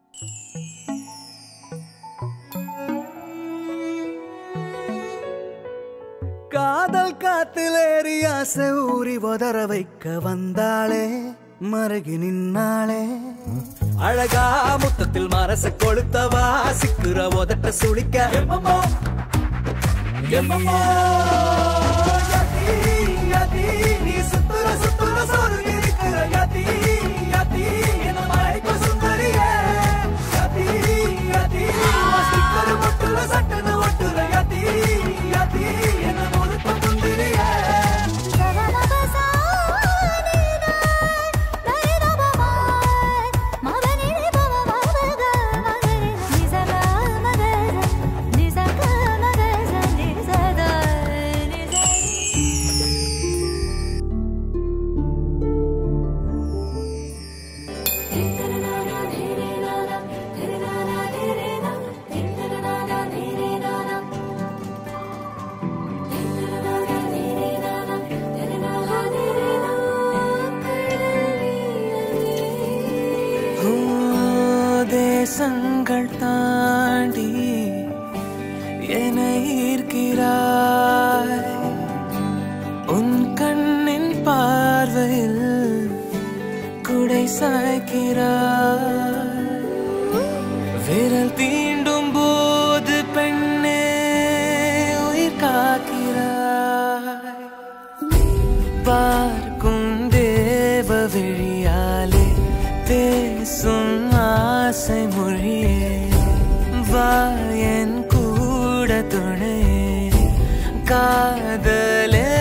காதல் காத்திலேறி ஆசை ஊறி உதற வைக்க வந்தாளே மருகி நின்னாளே அழகா முத்தத்தில் மரச கொளுத்தவா சிக்குற உதட்ட சுளிக்க எம்மம்மோ, எம்மம்மோ. யதி, யதி, நீ சுத்துற சுத்துற சொருகி இருக்கிற யதி, யதி, என்ன மயக்க சுந்தரியே. யதி, யதி, உன் sticker ஒட்டுற சட்டுன்னு ஒட்டுற யதி, யதி, என்ன முழுக்க முந்திரியே. ஓ, தேசங்கள் தாண்டி என ஈர்க்கிறாய் உன் கண்ணின் பார்வையில் குடை சாய்க்கிறாய் விரல் தீண்டும் போது பெண்ணே உயிர் காக்கிறாய் பார்க்கும் தேவ விழியாலே பேசும் ஆசை மொழியே வாயன் கூட துணை காதலே